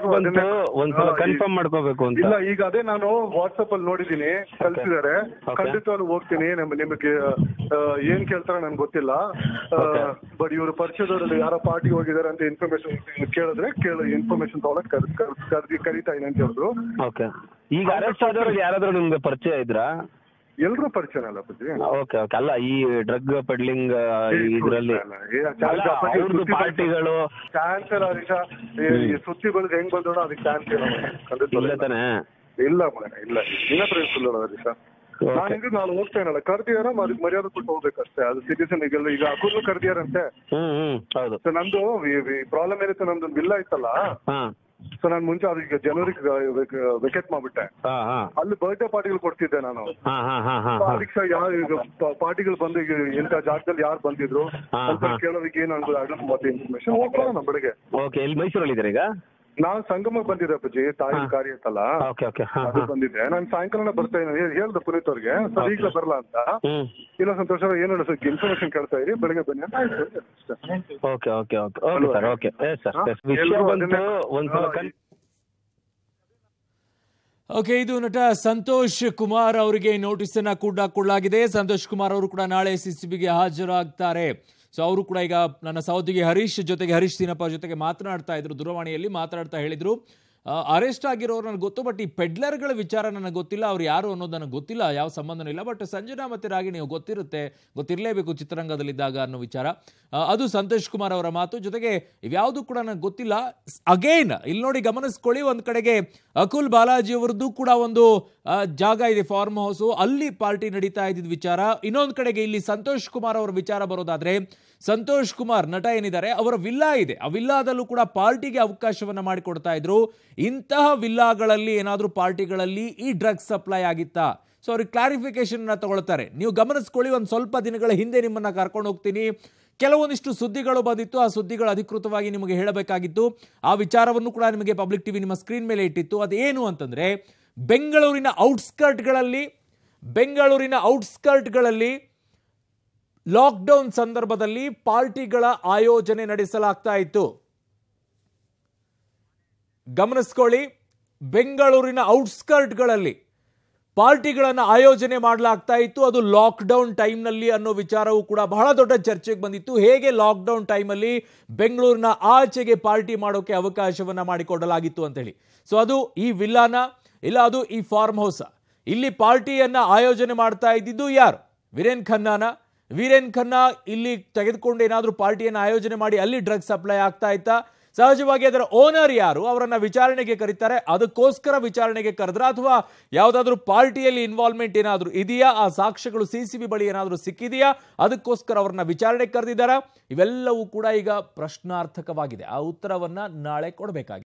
ಹೆಸರು ಬಂತು ಒಂದ್ಸಲ ಕನ್ಫರ್ಮ್ ಮಾಡ್ಕೋಬೇಕು ಅಂತ ಇಲ್ಲ ಈಗ ಅದೇ ನಾನು ವಾಟ್ಸಪ್ ಅಲ್ಲಿ ನೋಡಿದೀನಿ ಕಳ್ಸಿದ್ದಾರೆ Okay. ಖಂಡಿತವಾಗ್ಲೂ ಹೋಗ್ತೀನಿ ನಿಮ್- ನಿಮಗೆ ಆ, ಏನ್ ಕೇಳ್ತಾರ ನನ್ಗೆ ಗೊತ್ತಿಲ್ಲ Okay. ಬಟ್ ಇವರು ಪರಿಚಯದವರಲ್ಲಿ ಯಾರೋ ಪಾರ್ಟಿ ಹೋಗಿದ್ದಾರೆ ಅಂತ ಇನ್ಫಾರ್ಮೇಶನ್ ಕೇಳಿದ್ರೆ ಕೇಳ ಇನ್ಫಾರ್ಮೇಶನ್ ತಗೊಳಕ್ ಕರ್- ಕರ್- ಕರ್ದಿ ಕರೀತಾ ಇದೆ ಅಂತ ಹೇಳಿದ್ರು ಓಕೆ ಈಗ ಅರೆಸ್ಟ್ ಆದವ್ರಿಗೆ ಯಾರಾದ್ರೂ ನಿಮ್ಗೆ ಪರಿಚಯ ಇದ್ರಾ ಎಲ್ರೂ ಪರಿಚಯ ಅಲ್ಲ ಬುದ್ಧಿ ಓಕೆ ಓಕೆ ಅಲ್ಲ ಈ ಡ್ರಗ್ ಪೆಡ್ಲಿಂಗ್ ಇದ್ರಲ್ಲಿ ಅಲ್ಲ, ಅವ್ರದ್ದು ಪಾರ್ಟಿಗಳು ಚಾನ್ಸ್ ಇಲ್ಲ ಹರೀಶ ಈ- ಈ ಸುದ್ದಿ ಬೆಳೆದು ಹೆಂಗ್ ಬಂದೋಣ ಅದಕ್ಕೆ ಚಾನ್ಸ್ ಇಲ್ಲ ಮನೆ. ಖಂಡಿತವಾಗ್ಲೂ ಇಲ್ಲ ಇಲ್ಲ. ತಾನೆ ಇಲ್ಲ ಮನೆ ಇಲ್ಲ ನಿನ್ನ ಹತ್ರ ಸುಳ್ಳು ಹರೀಶ Okay. ನಾನು ಹಿಂಗೆ ನಾನು ಹೋಗ್ತೇನಲ್ಲ ಕರ್ದಿಯಾರ ಅದಕ್ಕೆ ಮರ್ಯಾದೆ ಕೊಟ್ಟು ಹೋಗ್ಬೇಕಷ್ಟೇ ಅದು ಸಿಟಿಸನ್ ಈಗ ಈಗ ಅಕುಲ್ನು ಕರ್ದಿಯಾರಂತೆ ಹ್ಮ್ ಹ್ಮ್ ಹೌದು ಸೊ ನಂದು ಪ್ರಾಬ್ಲಮ್ ಏನಿತ್ತು ನಂದು ವಿಲ್ಲ ಇತ್ತಲ್ಲ ಹಾ ಸೊ ನಾನು ಮುಂಚೆ ಅದಕ್ಕೆ ಜನವರಿ ವೆಕೆಟ್ ಮಾಡ್ಬಿಟ್ಟೆ ಹಾ ಹಾ ಅಲ್ಲಿ ಬರ್ಡೇ ಪಾರ್ಟಿಗಳು ಕೊಡ್ತಿದ್ದೆ ನಾನು ಹಾ ಹಾ ಹಾ ಹಾ So ಹಾ ಅದಕ್ಕೆ ಸಹ ಯಾರು ಈಗ ಪಾರ್ಟಿಗಳು ಬಂದು ಈಗ ಇಂಥ ಜಾಗದಲ್ಲಿ ಯಾರು ಬಂದಿದ್ರು ಹಾ, ಅಂತ ಹಾ. ಕೇಳೋದಕ್ಕೆ ಏನು ಅನ್ಬೋದು ಅಡ್ರೆಸ್ ಮತ್ತೆ ಇನ್ಫಾರ್ಮೇಶನ್ ಹೋಗ್ಕೊಳ್ಳೋಣ ಬೆಳಗ್ಗೆ ಓಕೆ ಇಲ್ಲಿ ಮೈಸೂರಲ್ಲಿ ಇದ್ದೀರಾ ಈಗ ನಾನು ಸಂಗಮಕ್ಕೆ ಬಂದಿದ್ದೆ ಅಪ್ಪಾಜಿ ತಾಯಿ ಹಾ. ಕಾರ್ಯ ಇತ್ತಲ್ಲ ಓಕೆ ಓಕೆ ಹಾ ಅದು ಹಾ ಬಂದಿದ್ದೆ ನಾನು ಸಾಯಂಕಾಲನೇ ಬರ್ತಾ ಇದ್ದೀನಿ ಹೇಳ್ದೆ ಪುನೀತ್ ಅವ್ರಿಗೆ ಸರ್ ಈಗಲೇ ಬರಲ್ಲ ಅಂತ ಹ್ಮ್ ಇಲ್ಲ ಸಂತೋಷ ಏನು ಇನ್ಫಾರ್ಮೇಶನ್ ಕೇಳ್ತಾ ಇರಿ ಬೆಳಗ್ಗೆ ಬನ್ನಿ ಅಂತ ಆಯ್ತು ಅಷ್ಟೇ. Okay okay okay okay sir okay yes sir ಹಾ? ವಿಷಯ ಎಲ್ರೂ ಬಂತು ಅದನ್ನೇ- ಒಂದ್ಸಲ ಹಾ, ಕನ್ ಓಕೆ ಇದು ನಟ ಸಂತೋಷ್ ಕುಮಾರ್ ಅವರಿಗೆ ನೋಟಿಸ್ ಅನ್ನ ಕೂಡ ಕೊಡಲಾಗಿದೆ ಸಂತೋಷ್ ಕುಮಾರ್ ಅವರು ಕೂಡ ನಾಳೆ ಸಿಸಿಬಿಗೆ ಹಾಜರಾಗ್ತಾರೆ ಸೊ ಅವರು ಕೂಡ ಈಗ ನನ್ನ ಸಹೋದ್ಯೋಗಿ ಹರೀಶ್ ಜೊತೆಗೆ ಹರೀಶ್ ಸೀನಪ್ಪ ಜೊತೆಗೆ ಮಾತನಾಡ್ತಾ ಇದ್ರು ದೂರವಾಣಿಯಲ್ಲಿ ಮಾತನಾಡ್ತಾ ಹೇಳಿದ್ರು ಅರೆಸ್ಟ್ ಆಗಿರೋರು ನನಗೆ ಗೊತ್ತು ಬಟ್ ಈ ಪೆಡ್ಲರ್ಗಳ ವಿಚಾರ ನನಗೆ ಗೊತ್ತಿಲ್ಲ ಅವ್ರು ಯಾರು ಅನ್ನೋದು ನನಗೆ ಗೊತ್ತಿಲ್ಲ ಯಾವ ಸಂಬಂಧನೂ ಇಲ್ಲ ಬಟ್ ಸಂಜನಾ ಮತ್ತೆ ರಾಗಿಣಿ ನೀವು ಗೊತ್ತಿರುತ್ತೆ ಗೊತ್ತಿರಲೇಬೇಕು ಚಿತ್ರರಂಗದಲ್ಲಿದ್ದಾಗ ಅನ್ನೋ ವಿಚಾರ ಆ, ಅದು ಸಂತೋಷ್ ಕುಮಾರ್ ಅವರ ಮಾತು ಜೊತೆಗೆ ಇವ್ಯಾವುದು ಕೂಡ ನನಗೆ ಗೊತ್ತಿಲ್ಲ ಅಗೈನ್ ಇಲ್ಲಿ ನೋಡಿ ಗಮನಿಸ್ಕೊಳ್ಳಿ ಒಂದು ಕಡೆಗೆ ಅಕುಲ್ ಬಾಲಾಜಿ ಅವರದ್ದು ಕೂಡ ಒಂದು ಆ, ಜಾಗ ಇದೆ ಫಾರ್ಮ್ ಹೌಸು ಅಲ್ಲಿ ಪಾರ್ಟಿ ನಡೀತಾ ಇದ್ದಿದ್ದ ವಿಚಾರ ಇನ್ನೊಂದು ಕಡೆಗೆ ಇಲ್ಲಿ ಸಂತೋಷ್ ಕುಮಾರ್ ಅವರ ವಿಚಾರ ಬರೋದಾದ್ರೆ ಸಂತೋಷ್ ಕುಮಾರ್ ನಟ ಏನಿದ್ದಾರೆ ಅವರ ವಿಲ್ಲಾ ಇದೆ ಆ ವಿಲ್ಲಾದಲ್ಲೂ ಕೂಡ ಪಾರ್ಟಿಗೆ ಅವಕಾಶವನ್ನ ಮಾಡಿಕೊಡ್ತಾ ಇದ್ರು ಇಂತಹ ವಿಲ್ಲಾಗಳಲ್ಲಿ ಏನಾದರೂ ಪಾರ್ಟಿಗಳಲ್ಲಿ ಈ ಡ್ರಗ್ಸ್ ಸಪ್ಲೈ ಆಗಿತ್ತಾ ಸೊ ಅವ್ರಿಗೆ ಕ್ಲಾರಿಫಿಕೇಶನ್ ತಗೊಳ್ತಾರೆ ನೀವು ಗಮನಿಸ್ಕೊಳ್ಳಿ ಒಂದು ಸ್ವಲ್ಪ ದಿನಗಳ ಹಿಂದೆ ನಿಮ್ಮನ್ನ ಕರ್ಕೊಂಡು ಹೋಗ್ತೀನಿ ಕೆಲವೊಂದಿಷ್ಟು ಸುದ್ದಿಗಳು ಬಂದಿತ್ತು ಆ ಸುದ್ದಿಗಳು ಅಧಿಕೃತವಾಗಿ ನಿಮಗೆ ಹೇಳಬೇಕಾಗಿತ್ತು ಆ ವಿಚಾರವನ್ನು ಕೂಡ ನಿಮಗೆ ಪಬ್ಲಿಕ್ ಟಿವಿ ನಿಮ್ಮ ಸ್ಕ್ರೀನ್ ಮೇಲೆ ಇಟ್ಟಿತ್ತು ಅದೇನು ಅಂತಂದ್ರೆ ಬೆಂಗಳೂರಿನ ಔಟ್ಸ್ಕರ್ಟ್ಗಳಲ್ಲಿ ಬೆಂಗಳೂರಿನ ಔಟ್ಸ್ಕರ್ಟ್ಗಳಲ್ಲಿ ಲಾಕ್ಡೌನ್ ಸಂದರ್ಭದಲ್ಲಿ ಪಾರ್ಟಿಗಳ ಆಯೋಜನೆ ನಡೆಸಲಾಗ್ತಾ ಇತ್ತು ಗಮನಿಸ್ಕೊಳ್ಳಿ ಬೆಂಗಳೂರಿನ ಔಟ್ಸ್ಕರ್ಟ್ಗಳಲ್ಲಿ ಪಾರ್ಟಿಗಳನ್ನು ಆಯೋಜನೆ ಮಾಡಲಾಗ್ತಾ ಇತ್ತು ಅದು ಲಾಕ್ಡೌನ್ ಟೈಮ್ನಲ್ಲಿ ಅನ್ನೋ ವಿಚಾರವೂ ಕೂಡ ಬಹಳ ದೊಡ್ಡ ಚರ್ಚೆಗೆ ಬಂದಿತ್ತು ಹೇಗೆ ಲಾಕ್ಡೌನ್ ಟೈಮಲ್ಲಿ ಬೆಂಗಳೂರಿನ ಆಚೆಗೆ ಪಾರ್ಟಿ ಮಾಡೋಕೆ ಅವಕಾಶವನ್ನ ಮಾಡಿಕೊಡಲಾಗಿತ್ತು ಅಂತೇಳಿ ಸೊ ಅದು ಈ ವಿಲ್ಲಾನ ಇಲ್ಲ ಅದು ಈ ಫಾರ್ಮ್ ಹೌಸ್ ಇಲ್ಲಿ ಪಾರ್ಟಿಯನ್ನ ಆಯೋಜನೆ ಮಾಡ್ತಾ ಇದ್ದಿದ್ದು ಯಾರು ವೀರೇನ್ ಖನ್ನಾನ ವೀರೇನ್ ಖನ್ನಾ ಇಲ್ಲಿ ತೆಗೆದುಕೊಂಡು ಏನಾದರೂ ಪಾರ್ಟಿಯನ್ನು ಆಯೋಜನೆ ಮಾಡಿ ಅಲ್ಲಿ ಡ್ರಗ್ಸ್ ಸಪ್ಲೈ ಆಗ್ತಾ ಇತ್ತಾ ಸಹಜವಾಗಿ ಅದರ ಓನರ್ ಯಾರು ಅವರನ್ನ ವಿಚಾರಣೆಗೆ ಕರೀತಾರೆ ಅದಕ್ಕೋಸ್ಕರ ವಿಚಾರಣೆಗೆ ಕರೆದ್ರ ಅಥವಾ ಯಾವುದಾದ್ರೂ ಪಾರ್ಟಿಯಲ್ಲಿ ಇನ್ವಾಲ್ವ್ಮೆಂಟ್ ಏನಾದರೂ ಇದೆಯಾ ಆ ಸಾಕ್ಷ್ಯಗಳು ಸಿ ಸಿ ಬಿ ಬಳಿ ಏನಾದರೂ ಸಿಕ್ಕಿದೆಯಾ ಅದಕ್ಕೋಸ್ಕರ ಅವರನ್ನ ವಿಚಾರಣೆಗೆ ಕರೆದಿದ್ದಾರಾ ಇವೆಲ್ಲವೂ ಕೂಡ ಈಗ ಪ್ರಶ್ನಾರ್ಥಕವಾಗಿದೆ ಆ ಉತ್ತರವನ್ನ ನಾಳೆ ಕೊಡಬೇಕಾಗಿದೆ